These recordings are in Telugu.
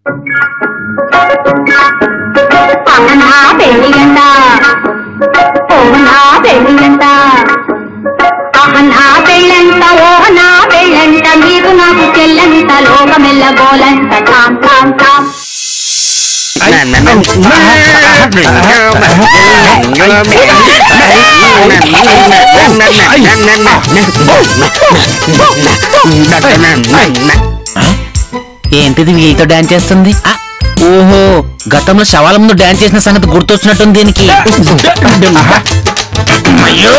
నా పెళ్ళియంట ఓ నా పెళ్ళియంట ఆహ నా పెళ్ళంట ఓ నా పెళ్ళంట మీరు నాకు చెల్లంట లోకమెల్ల గోలంట టామ్ టామ్ టామ్ ఏంటిది వీళ్ళతో డాన్స్ చేస్తుంది ఆ, ఓహో గతంలో శవాల ముందు డాన్స్ చేసిన సంగతి గుర్తొచ్చినట్టుంది దీనికి అయ్యో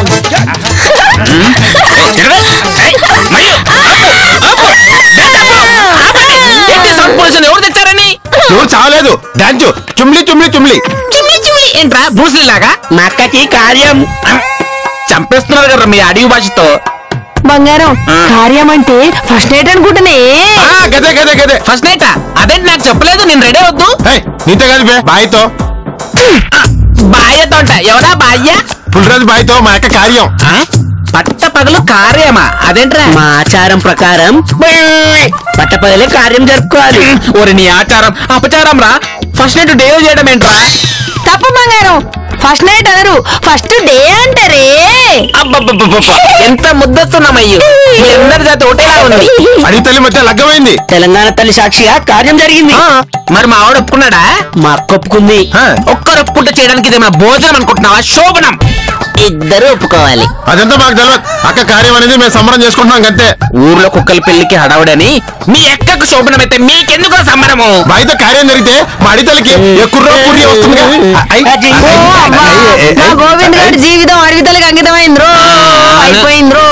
ఎవరు తెచ్చారని నువ్వు చావలేదు డాన్స్ చుమ్లి చుమ్లి చుమ్లి చుమ్మి చుమ్మి ఏంట్రా బ్రూస్లీలాగా మా అక్కకి కార్యం చంపేస్తున్నారు కదా మీ అడవి భాషతో బంగారం కార్యం అంటే ఫస్ట్ నైట్ అనుకుంటున్నా ఆ, గదే గదే గదే ఫస్ట్ నైట్ అదేంటి నాకు చెప్పలేదు నేను రెడీ అవద్దు హే, నీతో కాదు బే బాయ్తో బాయ్యతో అంట ఎవరా బాయ్య పుల్రాజు బాయ్తో మా యొక్క కార్యం ఆ? పట్ట పగలు కార్యమా అదేంట్రా మా ఆచారం ప్రకారం పట్టపగలే కార్యం జరుపుకోవాలి ఓరి నీ ఆచారం అపచారం రా ఫస్ట్ నైట్ డే చేయడం ఏంట్రా తప్పు బంగారం ఫస్ట్ నైట్ అనరు ఫస్ట్ డే అంటారే అబ్బబ్బబ్బబ్బబ్బ. ఎంత ముద్దస్తున్నామయ్యో మీ అందరి జాతి ఒకటేలా ఉంది అడి తల్లి మధ్య లగ్గమైంది తెలంగాణ తల్లి సాక్షిగా కార్యం జరిగింది ఆ, మరి మా ఆవిడ ఒప్పుకున్నాడా మా అక్క ఒప్పుకుంది ఆ, ఒక్కరు ఒప్పుకుంటే చేయడానికి ఇదేమైనా భోజనం అనుకుంటున్నావా శోభనం ఇద్దరు ఒప్పుకోవాలి అదంతా మాకు తెలియదు అక్క కార్యం అనేది మేము సంబరం చేసుకుంటున్నాం అంతే ఊర్లో కుక్కల పెళ్లికి హడావుడని మీ ఎక్కకు శోభనం అయితే మీకెందుకు సంబరము బాయ్తో కార్యం జరిగితే మా అడి తల్లికి ఏ కుర్రో పుర్రి వస్తుందిగా ఐ, ఐ, ఓ అమ్మా, ఐ, ఐ, ఐ, నా ఐ. గోవింద్ గారి జీవితం అడవితలకు అంకితమైందిరో అయిపోయిందిరో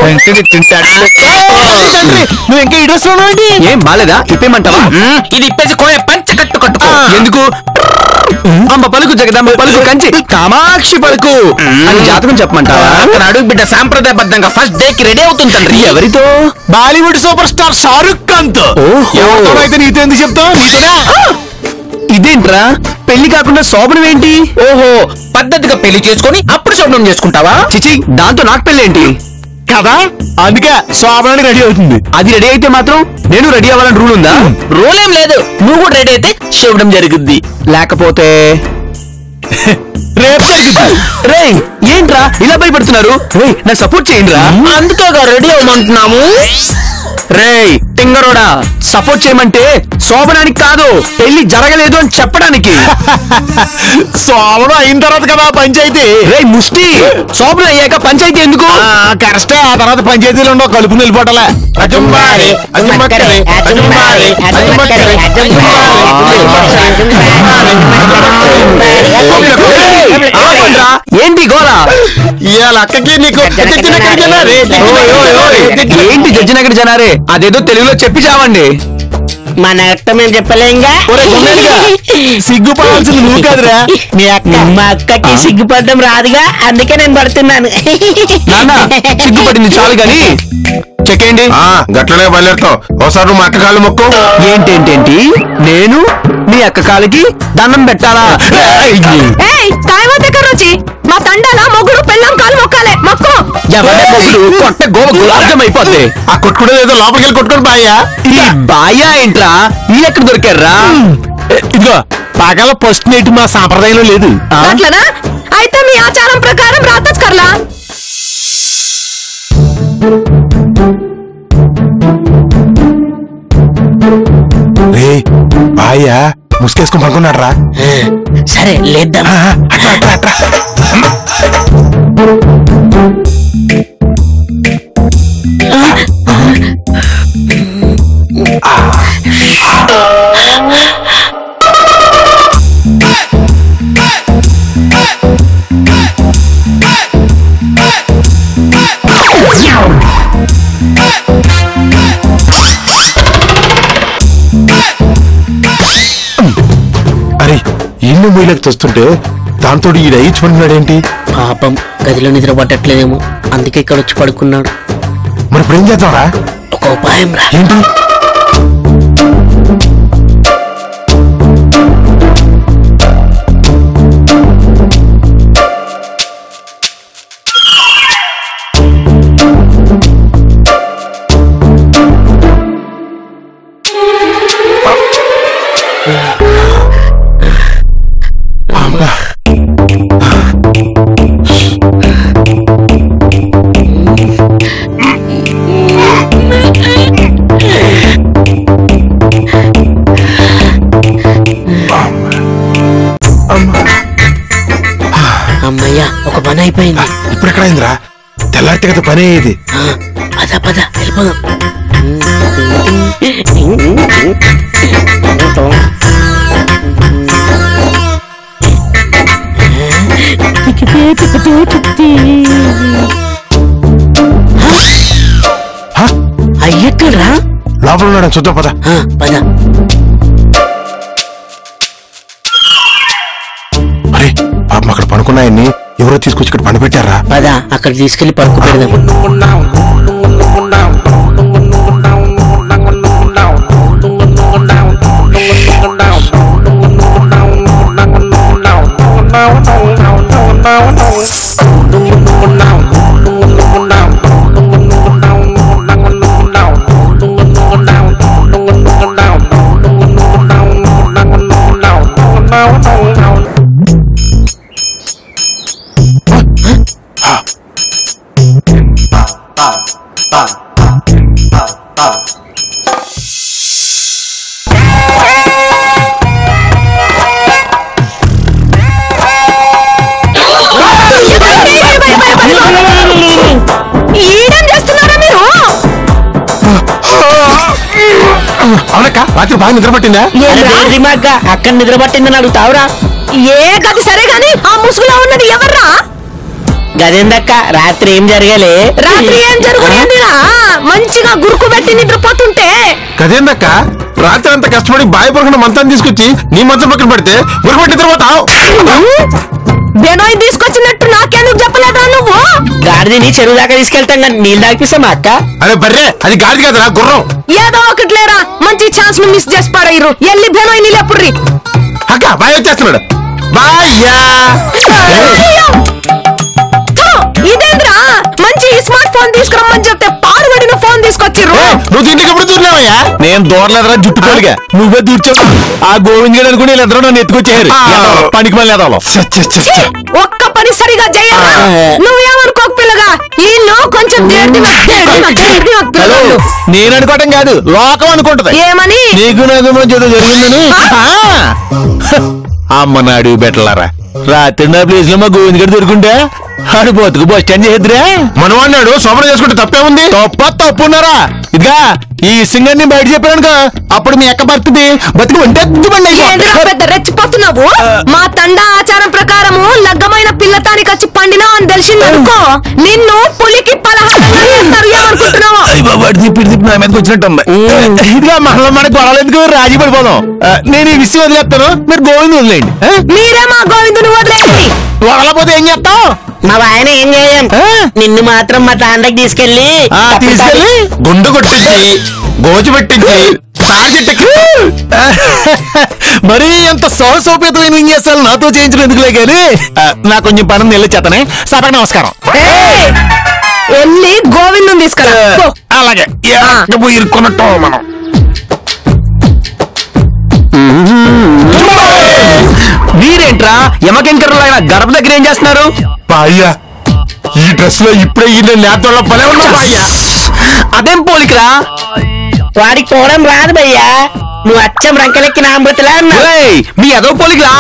నువ్వు ఇంకా ఇడొస్తున్నావు ఏం బాలేదా ఇప్పేమంటావా మ్మ్, ఇది ఇప్పేసి కోయ పంచ కట్టు కట్టుకో ఎందుకు అమ్మ పలుకు జగదమ్మ పలుకు కంచి కామాక్షి పలుకు అని జాతకం చెప్పమంటావా అక్కడ అడుగు బిడ్డ సాంప్రదాయబద్ధంగా ఫస్ట్ డే కి రెడీ అవుతుంది తండ్రి ఎవరితో బాలీవుడ్ సూపర్ స్టార్ షారుఖ్ ఖాన్ తో ఎవరితో అయితే నీతో ఎందుకు చెప్తావు నీతోనే ఇదేంట్రా పెళ్లి కాకుండా శోభనం ఏంటి ఓహో పద్ధతిగా పెళ్లి చేసుకొని అప్పుడు శోభనం చేసుకుంటావా చిచి దాంతో నాకు పెళ్లి ఏంటి కదా అందుకే శోభనానికి రెడీ అవుతుంది అది రెడీ అయితే మాత్రం నేను రెడీ అవ్వాలని రూల్ ఉందా రూల్ ఏం లేదు నువ్వు కూడా రెడీ అయితే శోభనం జరుగుద్ది లేకపోతే రేపు జరుగుతుంది రేయ్ ఏంట్రా ఇలా భయపడుతున్నారు రేయ్ నాకు సపోర్ట్ చేయండి రా అందుకేగా రెడీ అవ్వమంటున్నాము రేయ్ టింగరోడా సపోర్ట్ చేయమంటే శోభనానికి కాదు పెళ్లి జరగలేదు అని చెప్పడానికి శోభనం అయిన తర్వాత కదా పంచాయతీ రేయ్ ముష్టి శోభనం అయ్యాక పంచాయతీ ఎందుకు కరెక్టే ఆ తర్వాత పంచాయతీలో ఉండవు కలుపు నిలిపోవటలే అజుంబారి అజుంబక్కరే అజుంబారి అజుంబక్కరే ఏయ్, ఆగండ్రా. ఏంటి గోల ఇవాళ అక్కకి నీకు తెచ్చిన కడిగేనా రే? ఓయ్, ఓయ్, ఓయ్. ఏంటి జడ్జినగర్ జనారే అదేదో తెలుగులో చెప్పి చావండి మన అక్క మేము చెప్పలేంగా ఒరే దొంగలుగా, సిగ్గుపడాల్సింది నువ్వు కాదురా మీ అక్క మా అక్కకి సిగ్గుపడడం రాదుగా అందుకే నేను పడుతున్నాను నాన్న సిగ్గుపడింది చాలు గాని చెక్కేయండి ఆ, గట్లనే బయలుదేరుతావు ఒకసారి నువ్వు మా అక్క కాళ్ళు మొక్కు ఏంటేంటేంటి నేను మీ అక్క కాలికి దండం పెట్టాలా ఏయ్ కాయమతే కరోచి మా తండాల మొగుడు పెళ్ళం కాలు మొక్కాలే మొక్కు ఎవరి మొగుడు కొట్ట గోవ గులాబ్జం అయిపోద్ది ఆ కొట్టుకునేది ఏదో లోపలికి వెళ్ళి కొట్టుకొని బాయ్యా ఈ బాయా ఏంట్రా ఈ ఎక్కడ దొరికారా ఇదిగో పగల ఫస్ట్ నైట్ మా సాంప్రదాయంలో లేదు అట్లనా అయితే మీ ఆచారం ప్రకారం రాతచ్ కర్లా రే బాయ్యా ముసుకేసుకొని పడుకున్నాడు రా సరే లేద్దాం అరే ఇల్లు మూలకు తెస్తుంటే దాంతో ఈ రైతు పడుతున్నాడేంటి పాపం గదిలో నిద్ర పట్టట్లేదేమో అందుకే ఇక్కడ వచ్చి పడుకున్నాడు మరి ఇప్పుడు ఏం చేద్దాంరా ఒక ఉపాయం రా ఏంటి పని అయిపోయింది ఇప్పుడు ఎక్కడ అయిందిరా తెల్లారితే కదా పని అయ్యేది ఆ, పద పద వెళ్ళిపోదాం హ? అయ్యక్కడ్రా లోపల ఉన్నాడు చూద్దాం పద ఆ, పద అరే పాపం అక్కడ పనుకున్నాయన్ని ఎవరో తీసుకొచ్చి ఇక్కడ పండు పెట్టారా పద అక్కడ తీసుకెళ్లి పడుకు పెడదాం ఈడేం చేస్తున్నారా మీరు అవునక్క రాత్రి బాగా నిద్ర పట్టిందా అరే దేని మగ్గ అక్కడ నిద్ర పట్టిందని అడుగుతావురా ఏ గది సరే గాని ఆ ముసుగులో ఉన్నది ఎవర్రా గదేందక్క రాత్రి ఏం జరగాలి రాత్రి ఏం జరుగుతుందిరా మంచిగా గురుకు పెట్టి నిద్రపోతుంటే కదేందక్క రాత్రి అంత కష్టపడి బావి పడుకున్న మంచాన్ని తీసుకొచ్చి నీ మంచం పక్కన పెడితే గురిపట్టి నిద్రపోతావు బెనోయ్ తీసుకొచ్చినట్టు నాకెందుకు చెప్పలేదా నువ్వు గాడిదని చెరువు దాకా తీసుకెళ్తాం కానీ నీళ్ళు తాగిపిస్తామా అక్క అరే బర్రే అది గాడి కదరా గుర్రం ఏదో ఒకటి లేరా మంచి ఛాన్స్ ను మిస్ చేసి పడేయరు ఎల్లి బెనోయ్ నీళ్ళెప్పుడు అక్క బాయ్ వచ్చేస్తున్నాడు బాయ్యా ఇదేంద్రా మంచి స్మార్ట్ ఫోన్ తీసుకురమ్మని చెప్తే పాడుబడిన ఫోన్ తీసుకొచ్చిర్రు ఏ, నువ్వు దీంట్లోకి ఎప్పుడు దూరినావయ్యా నేను దూరలేదురా జుట్టు పోలిగా నువ్వే దూర్చావు ఆ గోవింద్ గడు అనుకుని వీళ్ళిద్దరూ నన్ను ఎత్తుకొచ్చారు పనికి మళ్ళీ ఎదవలో. ఛీ! ఒక్క పని సరిగా చెయ్యరా నువ్వేమనుకోక పిల్లగా వీళ్ళు కొంచెం దేడిన దేడిన దేడిన హలో పిల్లలు. నేను అనుకోవటం కాదు లోకం అనుకుంటది ఏమని నీకు నాకు మధ్య ఏదో జరిగిందని ఆ. అమ్మ నాడు బెట్టలారా రాత్రి నా ప్లేస్ లో మా గోవింద్ గడు దొరుకుంటే ఆడు బతుకు బస్ స్టాండ్ చేద్దురా మనవాడినాడు సోమర చేసుకుంటే తప్పే ఉంది తప్ప తప్పున్నారా ఇదిగా ఈ సింగర్ని బయట చెప్పానుకో అప్పుడు మీ అక్క బతుకుది బతుకు ఉంటే ఏంద్రా పెద్ద రెచ్చిపోతున్నావు మా తండ ఆచారం ప్రకారము లగ్గమైన పిల్లతానికి వచ్చి పండినా అని తెలిసిందనుకో నిన్ను పులికి పలహారంగా చేస్తారు ఏమనుకుంటున్నావు తిప్పి తిప్పి నా మీదకి వచ్చినట్టుంది ఇదిగా మళ్ళీ మనకి గొడవలు ఎందుకు రాజీ పడిపోదాం ఆ, నేను ఈ విషయం వదిలేస్తాను మీరు గోవింద్ వదిలేయండి ఆ? మీరే మా గోవిందుని వదిలేయండి వదలపోతే ఏం చేస్తాం మా ఆయన ఏం చేయం ఆ? నిన్ను మాత్రం మా తాండకి తీసుకెళ్ళి ఆ, తీసుకెళ్ళి గుండు కొట్టించి గోచి పెట్టించి తాడి చెట్టుకి మరీ ఎంత సోపేతమైన ఏం చేస్తాను నాతో చేయించడం ఎందుకులే కానీ ఆ, నాకు కొంచెం పని నెల్లి చేతనే సభకు నమస్కారం ఏయ్! వెళ్ళి గోవిందుని తీసుకురా పో. అలాగే ఎక్కడ పోయి ఇరుక్కున్నట్టు మనం మీరేంట్రా యమకెంకరులైన గడప దగ్గర ఏం చేస్తున్నారు బాయ్యా ఈ డ్రెస్ లో ఇప్పుడే ఈ నేతల్లో పలే ఉన్నా బాయ్యా అదేం పోలికరా వాడికి పోవడం రాదు భయ్యా నువ్వు అచ్చం రంకలెక్కి నా అమృతలా అన్నావు ఏయ్, మీ అదో పోలికరా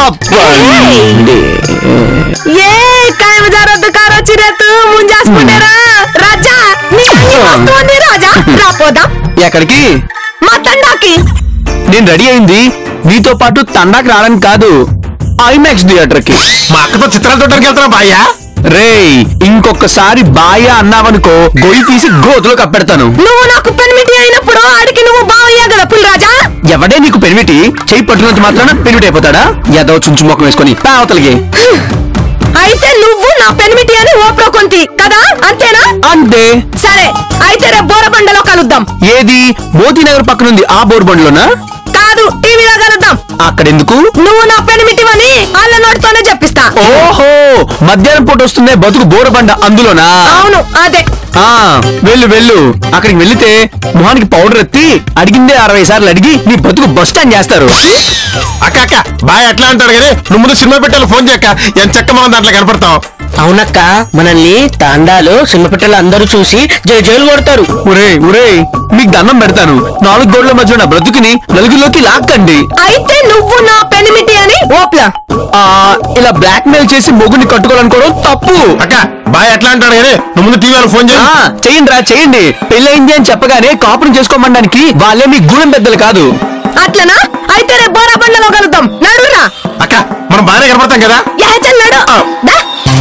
ఏ కాయమ జారద్దు కారొచ్చి రేతు ముంజాసుకుంటారా రాజా నీ అన్ని వస్తుంది రాజా రాపోదాం ఎక్కడికి మా తండాకి నేను రెడీ అయింది మీతో పాటు తండాకి రావడానికి కాదు ఐమాక్స్ థియేటర్ కి మా అక్కతో చిత్రాలు చూడడానికి వెళ్తున్నా బాయ్యా రేయ్ ఇంకొకసారి బాయా అన్నావనుకో గొయ్యి తీసి గోతులో కప్పెడతాను నువ్వు నాకు పెనిమిటి అయినప్పుడు ఆడికి నువ్వు బావయ్యా కదా పుల్రాజా ఎవడే నీకు పెనిమిటి చెయ్యి పట్టుకున్నంత మాత్రాన పెనిమిటి అయిపోతాడా ఎదో చుంచు మొక్కం వేసుకొని పావతలకి అయితే నువ్వు నా పెనిమిటి అని ఓప్రో కొంతి కదా అంతేనా అంతే సరే అయితే రేపు బోరబండలో కలుద్దాం ఏది మోతీనగర్ పక్కనుంది ఆ బోర్ బండిలోనా కాదు టీవీలో కలుద్దాం అక్కడెందుకు నువ్వు నా పెనిమిటివని వాళ్ళ నోటితోనే చెప్పిస్తా ఓహో మధ్యాహ్నం పూట వస్తుందే బతుకు బోరబండ అందులోనా అవును అదే ఆ వెళ్ళు వెళ్ళు అక్కడికి వెళ్తే మొహానికి పౌడర్ ఎత్తి అడిగిందే అరవై సార్లు అడిగి నీ బతుకు బస్ స్టాండ్ చేస్తారు అక్క అక్క బాయ్ ఎట్లా అంటాడు కానీ నువ్వు ముందు సినిమా పెట్టాలి ఫోన్ చేయక్క ఎంత చక్క మనం దాంట్లో కనపడతాం అవునక్క మనల్ని తాండాలు సినిమపెట్టలు అందరూ చూసి జై జైలు కొడతారు ఒరే ఒరే మీకు దండం పెడతాను నాలుగు గోడల మధ్య నా బ్రతుకుని నలుగురిలోకి లాక్కండి అయితే నువ్వు నా పెనిమిటి అని ఓప్లా ఆ ఇలా బ్లాక్ మెయిల్ చేసి మొగుడిని కట్టుకోవాలనుకోవడం తప్పు అక్క బాయ్ ఎట్లా అంటాడు కానీ నువ్వు ముందు టీవీలో ఫోన్ చేయి ఆ, చెయ్యండి రా చెయ్యండి పెళ్ళయింది అని చెప్పగానే కాపురం చేసుకోమనడానికి వాళ్ళే మీ గూడెం పెద్దలు కాదు అట్లనా అయితే రేపు బోరా బండలో కలుద్దాం నడురా అక్క మనం బాగానే కనపడతాం కదా యహచల్ నడు దా.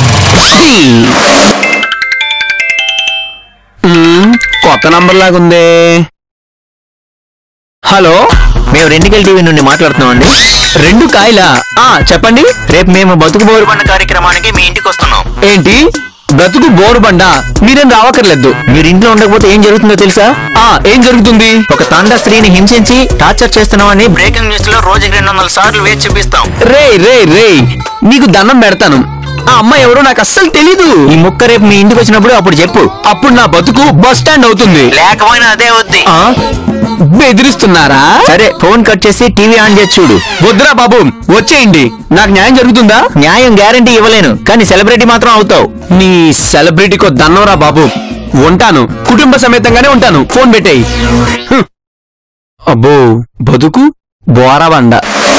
మ్మ్, కొత్త నంబర్ లాగుందే హలో మేము రెండుకెళ్ళి టీవీ నుండి మాట్లాడుతున్నాం అండి రెండు కాయలా ఆ చెప్పండి రేపు మేము బతుకు బోరు పంట కార్యక్రమానికి మీ ఇంటికి వస్తున్నాం ఏంటి బ్రతుకు బోరు బండ మీరేం రావక్కర్లేదు మీరు ఇంట్లో ఉండకపోతే ఏం జరుగుతుందో తెలుసా ఆ ఏం జరుగుతుంది ఒక తాండా స్త్రీని హింసించి టార్చర్ చేస్తున్నామని బ్రేకింగ్ న్యూస్ లో రోజుకి రెండు వందల సార్లు వేచి చూపిస్తాం రే రే రే నీకు దండం పెడతాను ఆ అమ్మాయి ఎవరో నాకు అస్సలు తెలీదు ఈ ముక్క రేపు మీ ఇంటికి వచ్చినప్పుడు అప్పుడు చెప్పు అప్పుడు నా బతుకు బస్ స్టాండ్ అవుతుంది లేకపోయినా అదే వద్ది ఆ బెదిరిస్తున్నారా సరే ఫోన్ కట్ చేసి టీవీ ఆన్ చేసి చూడు వద్దురా బాబు వచ్చేయండి నాకు న్యాయం జరుగుతుందా న్యాయం గ్యారంటీ ఇవ్వలేను కానీ సెలబ్రిటీ మాత్రం అవుతావు నీ సెలబ్రిటీకో దన్నవరా బాబు ఉంటాను కుటుంబ సమేతంగానే ఉంటాను ఫోన్ పెట్టేయి హ్మ్. అబ్బో బతుకు బోరబండ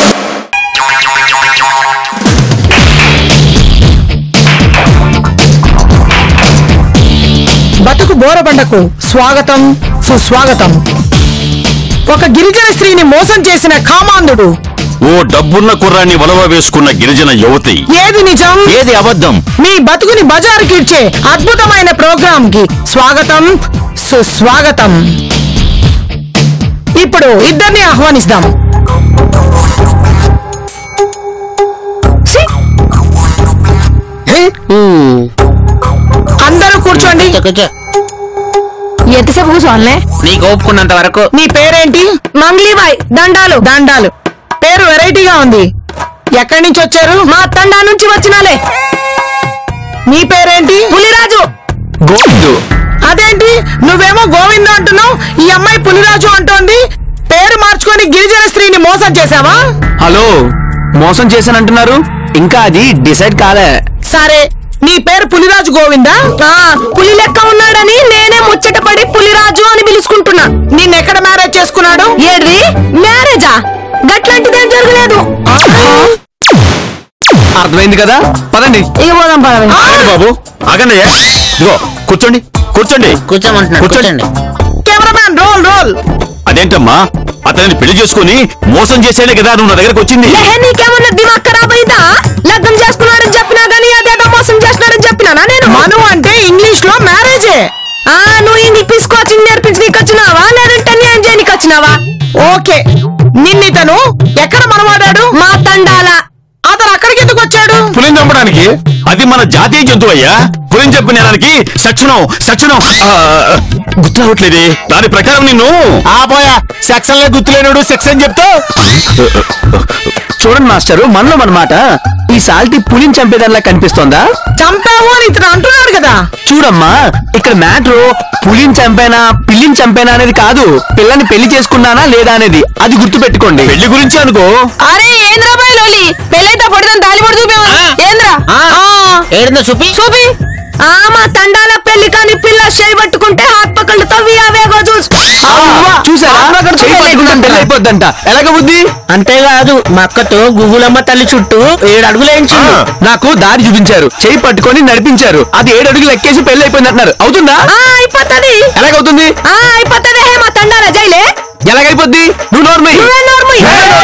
బతుకు బోరబండకు స్వాగతం సుస్వాగతం ఒక గిరిజన స్త్రీని మోసం చేసిన కామాంధుడు ఓ డబ్బున్న కుర్రాన్ని వలవ వేసుకున్న గిరిజన యువతి ఏది నిజం ఏది అబద్ధం మీ బతుకుని బజారుకి ఇచ్చే అద్భుతమైన ప్రోగ్రాం కి స్వాగతం సుస్వాగతం ఇప్పుడు ఇద్దరిని ఆహ్వానిస్తాం అందరూ కూర్చోండి ఎంతసేపు కూర్చోవాలనే నీకు ఒప్పుకున్నంత వరకు నీ పేరేంటి మంగ్లీబాయ్ దండాలు దండాలు పేరు వెరైటీగా ఉంది ఎక్కడి నుంచి వచ్చారు మా తండా నుంచి వచ్చినాలే నీ పేరేంటి పులిరాజు గోవిందు అదేంటి నువ్వేమో గోవింద అంటున్నావు ఈ అమ్మాయి పులిరాజు అంటోంది పేరు మార్చుకొని గిరిజన స్త్రీని మోసం చేశావా హలో మోసం చేశానంటున్నారు ఇంకా అది డిసైడ్ కాలే సరే నీ పేరు పులిరాజు గోవిందా ఆ పులి లెక్క ఉన్నాడని నేనే ముచ్చటపడి పులిరాజు అని పిలుచుకుంటున్నా నిన్నెక్కడ మ్యారేజ్ చేసుకున్నాడు ఏడ్రి మ్యారేజా గట్లాంటిదేం జరగలేదు అర్థమైంది కదా పదండి ఇక పోదాం పదవి ఆగండి బాబు ఆగండి ఇదిగో కూర్చోండి కూర్చోండి కూర్చోమంటున్నాను కూర్చోండి కెమెరామ్యాన్ రోల్ రోల్ అదేంటమ్మా అతన్ని పెళ్లి చేసుకుని మోసం చేసేనే కదా నువ్వు నా దగ్గరకు వచ్చింది లేహే నీకేమన్నా దిమాగ్ ఖరాబ్ అయిందా లగ్గం చేసుకున్నాడని చెప్పినా గానీ అదేదో మోసం చేస్తున్నాడని చెప్పినానా నేను మను అంటే ఇంగ్లీష్ లో మ్యారేజే ఆ నువ్వు ఇంక పిసుకోచింగ్ నేర్పించి నీకు వచ్చినావా లేదంటే న్యాయం చేయనీకి వచ్చినావా ఓకే నిన్నితను ఎక్కడ మనవాడాడు మా తండాల అతను అక్కడికి ఎందుకు వచ్చాడు పులిని చంపడానికి అది మన జాతీయ జంతువు అయ్యా పులిని చెప్పిన నేరానికి సక్షణం సక్షణం ఆ, గుర్తు రావట్లేదే దాని ప్రకారం నిన్ను ఆపోయా సెక్షన్ లో గుర్తులేనుడు సెక్షన్ చెప్తా చూడండి మాస్టరు మనలో మన మాట ఈ సాల్టీ పులిని చంపేదానిలా కనిపిస్తోందా చంపావు అని ఇతను అంటున్నాడు కదా చూడమ్మా ఇక్కడ మ్యాటర్ పులిని చంపేనా పిల్లిని చంపేనా అనేది కాదు పిల్లని పెళ్లి చేసుకున్నానా లేదా అనేది అది గుర్తు పెట్టుకోండి పెళ్లి గురించి అనుకో అరే ఏంద్రా బాయ్ లోలి పెళ్ళైతే పొడిదని తాలి పొడి చూపేవా ఏంద్రా ఏడుందో చూపి చూపి ఆ మా తండాల పెళ్లి కాని పిల్ల చేయి పట్టుకుంటే హాత్ పక్కలు తవ్వి అవేగో చూసు చూసారా చేయి పట్టుకుంటాం పెళ్లి అయిపోద్దంట ఎలాగ బుద్ధి అంతేకాదు మా అక్కతో గుగులమ్మ తల్లి చుట్టూ ఏడు అడుగులేంచి ఆ, నాకు దారి చూపించారు చేయి పట్టుకొని నడిపించారు అది ఏడు అడుగులు ఎక్కేసి పెళ్లి అయిపోయింది అంటున్నారు అవుతుందా ఆ అయిపోతది ఎలాగవుతుంది ఆ అయిపోతది హే మా తండాల జైలే ఎలాగైపోద్ది నువ్వు నోర్మి నువ్వే నోర్ముయ్.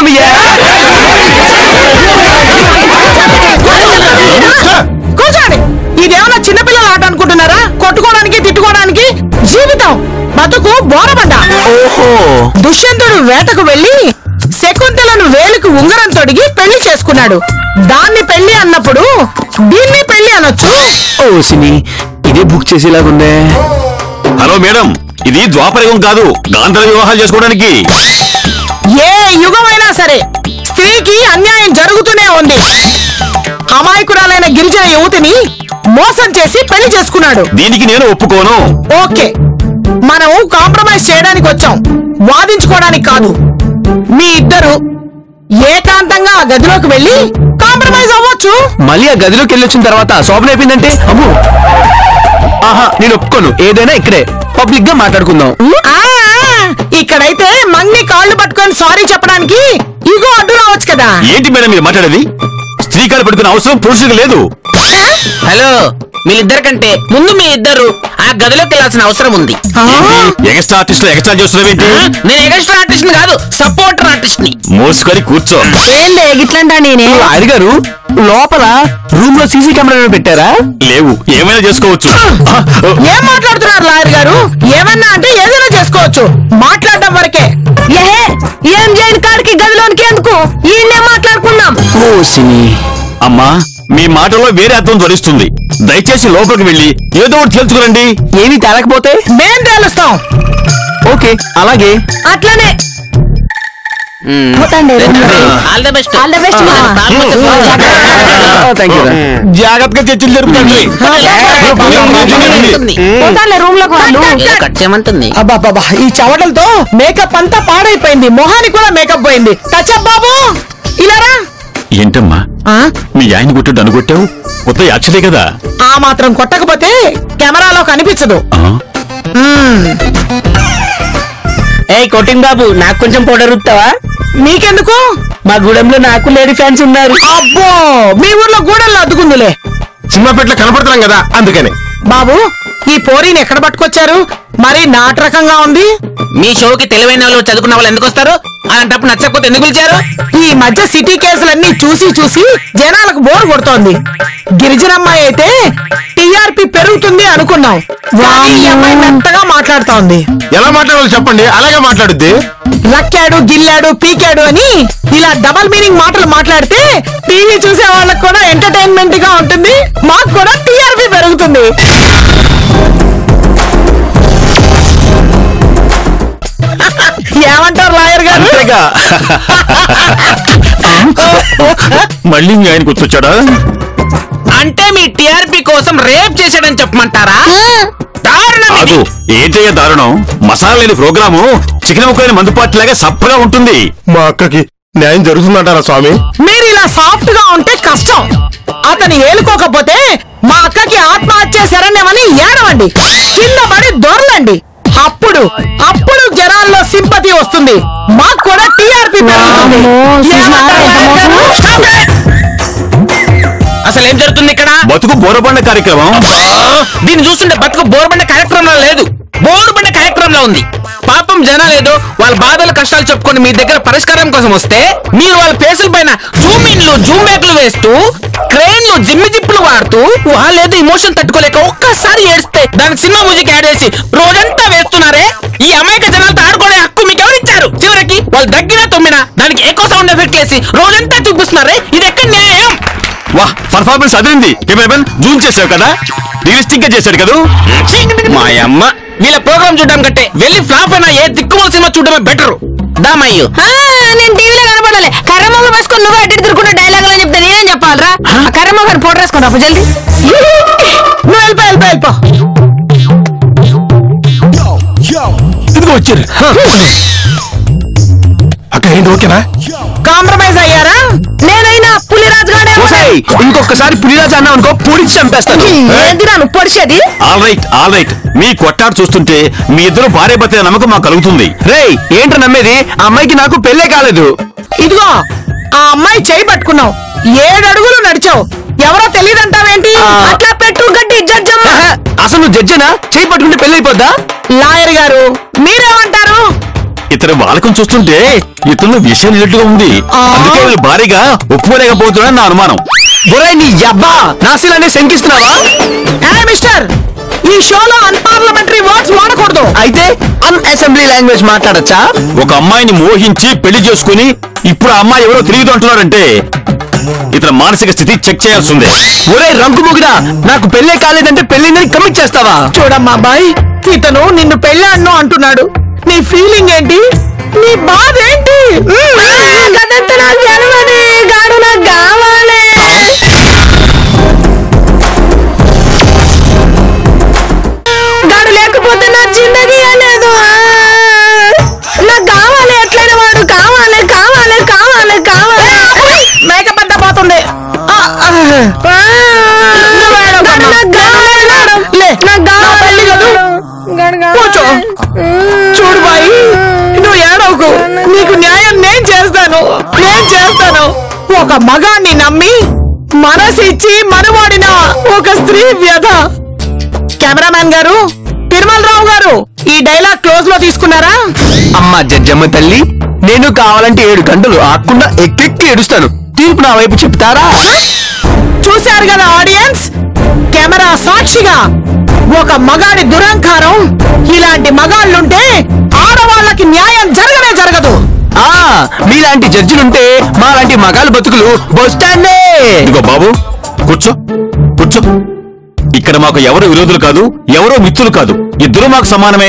కూర్చోండి ఇదేమన్నా చిన్నపిల్లల ఆట అనుకుంటున్నారా కొట్టుకోవడానికి తిట్టుకోవడానికి జీవితం బతుకు బోరబండ ఓహో దుష్యంతుడు వేటకు వెళ్లి శకుంతలను వేలుకు ఉంగరం తొడిగి పెళ్లి చేసుకున్నాడు దాన్ని పెళ్లి అన్నప్పుడు దీన్ని పెళ్లి అనొచ్చు ఓ సిని ఇదే బుక్ చేసేలాగుందే హలో మేడం ఇది ద్వాపరయుగం కాదు గాంధర్వ వివాహాలు చేసుకోవడానికి ఏ యుగమైనా సరే స్త్రీకి అన్యాయం జరుగుతూనే ఉంది అమాయకురాలైన గిరిజన యువతిని మోసం చేసి పెళ్లి చేసుకున్నాడు దీనికి నేను ఒప్పుకోను ఓకే మనం కాంప్రమైజ్ చేయడానికి వచ్చాం వాదించుకోవడానికి కాదు మీ ఇద్దరు ఏకాంతంగా ఆ గదిలోకి వెళ్ళి కాంప్రమైజ్ అవ్వచ్చు మళ్ళీ ఆ గదిలోకి వెళ్ళి వచ్చిన తర్వాత శోభన అయిపోయిందంటే అమ్మో ఆహా నేను ఒప్పుకోను ఏదైనా ఇక్కడే పబ్లిక్ గా మాట్లాడుకుందాం ఆ, ఇక్కడైతే మంగి కాళ్ళు పట్టుకొని సారీ చెప్పడానికి ఇగో అడ్డు రావచ్చు కదా ఏంటి మేడం మీరు మాట్లాడేది స్త్రీ కాలు పడుకునే అవసరం పురుషుడికి లేదు హలో వీళ్ళిద్దరికంటే ముందు మీ ఇద్దరు ఆ గదిలోకి వెళ్ళాల్సిన అవసరం ఉంది ఎగస్ట్రా ఆర్టిస్ట్ ఎగస్ట్రా చేస్తున్నావేంటి నేను ఎక్స్ట్రా ఆర్టిస్ట్ కాదు సపోర్టర్ ఆర్టిస్ట్ ని మోసుకొని కూర్చో ఏందే గిట్లంటా నేనే ఆయన గారు లోపల రూమ్ లో సీసీ కెమెరా పెట్టారా లేవు ఏమైనా చేసుకోవచ్చు ఆ, ఏం మాట్లాడుతున్నారు లాయర్ గారు ఏమన్నా అంటే ఏదైనా చేసుకోవచ్చు మాట్లాడడం వరకే ఏహే ఏం చేయని కాడికి గదిలోనికి ఎందుకు ఈయన్నే మాట్లాడుకుందాం ఓ సిని అమ్మా మీ మాటలో వేరే అర్థం ధ్వనిస్తుంది దయచేసి లోపలికి వెళ్ళి ఏదో ఒకటి తెలుసుకురండి ఏమీ తేలకపోతే మేం తేలుస్తాం ఓకే అలాగే అట్లనే పోతాండి all the best all the best మా థ్యాంక్ యూ జాగ్రత్తగా చర్చలు జరుపుతండి పోతాంలే రూమ్ లోకి వాళ్ళు కట్ చేయమంటుంది అబ్బాబాబా ఈ చవటలతో మేకప్ అంతా పాడైపోయింది మొహానికి కూడా మేకప్ పోయింది టచప్ బాబు ఇలారా ఏంటమ్మా ఆ? మీ ఆయన కొట్టు నన్ను కొట్టావు కొత్త యాక్షదే కదా ఆ మాత్రం కొట్టకపోతే కెమెరాలో కనిపించదు ఆ, ఏ కొట్టింగ్ బాబు నాకు కొంచెం పొడరుతావా మీకెందుకు మా గూడెంలో నాకు లేడీ ఫ్యాన్స్ ఉన్నారు అబ్బో మీ ఊర్లో గూడెల్లో అద్దుకుందులే సినిమా పెట్ల కనపడుతున్నాం కదా అందుకని బాబు ఈ పోరీని ఎక్కడ పట్టుకొచ్చారు మరి నాటరకంగా ఉంది మీ షోకి తెలివైన వాళ్ళు చదువుకున్న వాళ్ళు ఎందుకు వస్తారు అలాంటప్పుడు నచ్చకపోతే ఎందుకు పిలిచారు ఈ మధ్య సిటీ కేసులన్నీ చూసి చూసి జనాలకు బోర్ కొడుతోంది గిరిజనమ్మాయి అయితే టీఆర్పీ పెరుగుతుంది అనుకున్నాం కానీ ఈ అమ్మాయి మెత్తగా మాట్లాడుతోంది ఎలా మాట్లాడాలో చెప్పండి అలాగే మాట్లాడుద్ది రక్కాడు గిల్లాడు పీకాడు అని ఇలా డబల్ మీనింగ్ మాటలు మాట్లాడితే టీవీ చూసే వాళ్ళకి కూడా ఎంటర్టైన్మెంట్ గా ఉంటుంది మాకు కూడా టీఆర్పీ పెరుగుతుంది ఏమంటారు లాయర్ గారు అంతేగా మళ్ళీ మీ ఆయన గుర్తొచ్చాడా అంటే మీ టిఆర్పి కోసం రేప్ చేశాడని చెప్పమంటారా దారుణం ఇది. కాదు ఏంటయ్యా దారుణం మసాలా లేని ప్రోగ్రాము చికెన్ ముక్కైన మందు పార్టీ లాగా సప్పగా ఉంటుంది మా అక్కకి న్యాయం జరుగుతుందంటారా స్వామి మీరు ఇలా సాఫ్ట్ గా ఉంటే కష్టం అతను ఏలుకోకపోతే మా అక్కకి ఆత్మహత్య శరణ్యమని ఏడవండి కింద పడి దొరలండి అప్పుడు అప్పుడు జనాల్లో సింపతి వస్తుంది మాకు కూడా టీఆర్పీ పెరుగుతుంది ఏమంటారు లాయర్ గారు? అసలు ఏం జరుగుతుంది ఇక్కడ బతుకు బోరబండ కార్యక్రమం దీన్ని చూస్తుంటే బతుకు బోరుబండ కార్యక్రమంలో లేదు బోరుబండ కార్యక్రమంలో ఉంది పాపం జనాలు ఏదో వాళ్ళ బాధలు కష్టాలు చెప్పుకొని మీ దగ్గర పరిష్కారం కోసం వస్తే మీరు వాళ్ళ ఫేసుల పైన జూమ్ ఇన్లు జూమ్ బ్యాక్లు వేస్తూ క్రెయిన్లు జిమ్మి జిప్పులు వాడుతూ వాళ్ళు ఏదో ఇమోషన్ తట్టుకోలేక ఒక్కసారి ఏడిస్తే దానికి సినిమా మ్యూజిక్ యాడ్ చేసి రోజంతా వేస్తున్నారే ఈ అమాయక జనాలతో ఆడుకునే హక్కు మీకు ఎవరిచ్చారు చివరికి వాళ్ళు దగ్గర తొమ్మిన దానికి ఎక్కువ సౌండ్ ఎఫెక్ట్ వేసి రోజంతా చూపిస్తున్నారే ఇది ఎక్కడ న్యాయం వా పర్ఫార్మెన్స్ అదిరింది కెమెరామెన్ జూమ్ చేసావు కదా రియలిస్టిక్ గా చేశాడు కదా మా అమ్మ వీళ్ళ ప్రోగ్రామ్ చూడడం కంటే వెళ్ళి ఫ్లాప్ అయినా ఏ దిక్కుమాల సినిమా చూడడమే బెటర్ దామయ్యు ఆ, నేను టీవీలో కనపడాలి కర్రమొగ వేసుకొని నువ్వు అడ్డు తిరుగుకున్న డైలాగ్ అని చెప్తే నేనేం చెప్పాలరా ఆ కర్రమొగని ఫోటో వేసుకుని రాపు జల్దీ నువ్వు వెళ్ళిపో వెళ్ళిపో వెళ్ళిపో ఇదిగో వచ్చారు అక్క ఏంటి ఓకేనా కాంప్రమైజ్ అయ్యారా నేనైనా పులిరాజు గాడే ఓసేయ్, ఇంకొకసారి పులిరాజు అన్నావు అనుకో పొడిచి చంపేస్తాను ఏందిరా నువ్వు పొడిచేది ఆల్ రైట్ ఆల్ రైట్ మీ కొట్టాడు చూస్తుంటే మీ ఇద్దరు భార్య భర్త నమ్మకం మాకు కలుగుతుంది రేయ్ ఏంట్రా నమ్మేది ఆ అమ్మాయికి నాకు పెళ్ళే కాలేదు ఇదిగో ఆ అమ్మాయి చేయి పట్టుకున్నావు ఏడు అడుగులు నడిచావు ఎవరో తెలియదంటావేంటి అట్లా పెట్టు గడ్డి జడ్జమ్మ ఆహా, అసలు నువ్వు జడ్జినా చేయి పట్టుకుంటే పెళ్ళి అయిపోద్దా లాయర్ గారు మీరేమంటారు ఇతని వాలకం చూస్తుంటే ఇతను విషయం లేనట్టుగా ఉంది అందుకే వీళ్ళు భారీగా ఒప్పుకోలేకపోతున్నాడని నా అనుమానం ఒరేయ్ నీ అబ్బా నాశీలాన్ని శంకిస్తున్నావా ఏ మిస్టర్ ఈ షోలో అన్పార్లమెంటరీ వర్డ్స్ వాడకూడదు అయితే అన్ అసెంబ్లీ లాంగ్వేజ్ మాట్లాడచ్చా ఒక అమ్మాయిని మోహించి పెళ్లి చేసుకుని ఇప్పుడు ఆ అమ్మాయి ఎవరో తెలియదు అంటున్నారంటే ఇతని మానసిక స్థితి చెక్ చేయాల్సిందే ఒరే రంకు ముగిడా నాకు పెళ్ళే కాలేదంటే పెళ్ళిందని కమిట్ చేస్తావా చూడమ్మా అబ్బాయి ఇతను నిన్ను పెళ్ళాడను అంటున్నాడు నీ ఫీలింగ్ ఏంటి నీ బాధ ఏంటి గదంతా నాకు తెలవది గాడు నాకు కావాలి నువ్వు ఏడవకమ్మా. లే, నా తల్లి కదూ. కూర్చో చూడు బాయి నువ్వు ఏడవకు నీకు న్యాయం నేను చేస్తాను నేను చేస్తాను ఒక మగాన్ని నమ్మి మనసిచ్చి మనవాడిన ఒక స్త్రీ వ్యధ కెమెరామ్యాన్ గారు తిరుమలరావు గారు ఈ డైలాగ్ క్లోజ్ లో తీసుకున్నారా అమ్మా జడ్జమ్మ తల్లి నేను కావాలంటే ఏడు గంటలు ఆకుండా ఎక్కెక్కి ఏడుస్తాను తీర్పు నా వైపు చెప్తారా చూశారు కదా ఆడియన్స్ కెమెరా సాక్షిగా ఒక మగాడి దురహంకారం ఇలాంటి మగాళ్ళుంటే ఆడవాళ్ళకి న్యాయం జరగనే జరగదు ఆ మీలాంటి జడ్జిలుంటే మాలాంటి మగాళ్ళ బతుకులు బస్ స్టాండే ఇదిగో బాబు కూర్చో కూర్చో ఇక్కడ మాకు ఎవరు విరోధులు కాదు ఎవరో మిత్రులు కాదు ఇద్దరు మాకు సమానమే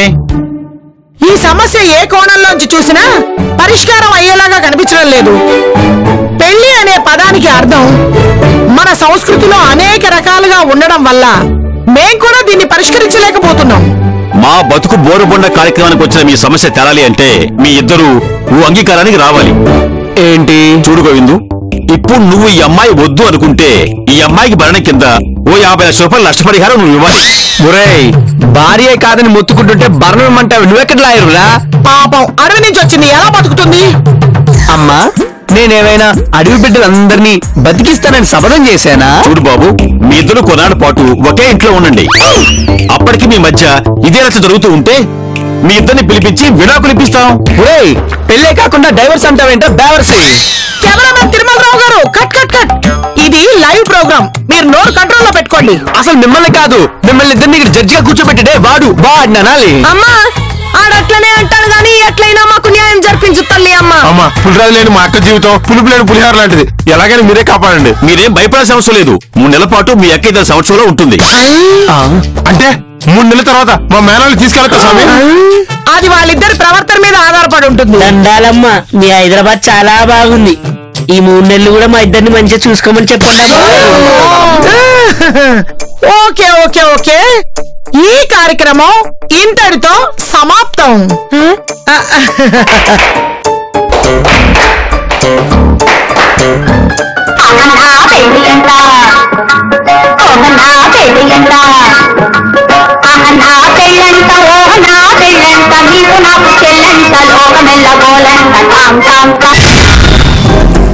ఈ సమస్య ఏ కోణంలోంచి చూసినా పరిష్కారం అయ్యేలాగా కనిపించడం లేదు పెళ్లి అనే పదానికి అర్థం మన సంస్కృతిలో అనేక రకాలుగా ఉండడం వల్ల మేం కూడా దీన్ని పరిష్కరించలేకపోతున్నాం మా బతుకు బోరుబొండ కార్యక్రమానికి వచ్చిన మీ సమస్య తెరాలి అంటే మీ ఇద్దరు ఓ అంగీకారానికి రావాలి ఏంటి చూడు గోవిందు ఇప్పుడు నువ్వు ఈ అమ్మాయి వద్దు అనుకుంటే ఈ అమ్మాయికి భరణ కింద ఓ యాభై లక్షల రూపాయలు నష్టపరిహారం నువ్వు ఇవ్వాలి ఒరేయ్ భార్య కాదని మొత్తుకుంటుంటే భరణం ఇమ్మంటావు నువ్వెక్కడ లాయరురా పాపం అడవి నుంచి వచ్చింది ఎలా బతుకుతుంది అమ్మా నేనేమైనా అడవి బిడ్డలందరినీ బతికిస్తానని శపథం చేశానా చూడు బాబు మీ ఇద్దరు కొనాడు పాటు ఒకే ఇంట్లో ఉండండి అప్పటికి మీ మధ్య ఇదే రచ్చ జరుగుతూ ఉంటే మీ ఇద్దరిని పిలిపించి విడాకులు ఇప్పిస్తాం ఒరేయ్ పెళ్ళే కాకుండా డైవర్స్ అంటావేంటో డైవర్స్ కెమెరామెన్ తిరుమలరావు గారు కట్ కట్ కట్ ఇది లైవ్ ప్రోగ్రామ్ మీరు నోరు కంట్రోల్ లో పెట్టుకోండి అసలు మిమ్మల్ని కాదు మిమ్మల్ని ఇద్దరిని ఇక్కడ జడ్జిగా కూర్చోబెట్టిడే వాడు వాడిని అనాలి అమ్మా ఆడట్లనే అంటాడు గాని ఎట్లయినా మాకు న్యాయం జరిపించు తల్లి అమ్మ అమ్మా పులిరాజు లేని మా అక్క జీవితం పులుపు లేని పులిహార లాంటిది ఎలాగైనా మీరే కాపాడండి మీరేం భయపడాల్సిన అవసరం లేదు మూడు నెలల పాటు మీ అక్క ఇద్దరు సంవత్సరంలో ఉంటుంది అంటే మూడు నెలల తర్వాత మా మేనాలు తీసుకెళ్తా స్వామి అది వాళ్ళిద్దరి ప్రవర్తన మీద ఆధారపడి ఉంటుంది దండాలమ్మ మీ హైదరాబాద్ చాలా బాగుంది ఈ మూడు నెలలు కూడా మా ఇద్దరిని మంచిగా చూసుకోమని చెప్పండి అమ్మా. ఓకే ఓకే ఓకే ఈ కార్యక్రమం ఇంతటితో సమాప్తం అహనా పెళ్ళంట ఓహనా పెళ్ళంట అహనా పెళ్ళంట ఓహనా పెళ్ళంట నీకు నాకు చెల్లంట లోకమెల్ల గోలంట టాం టాం టాం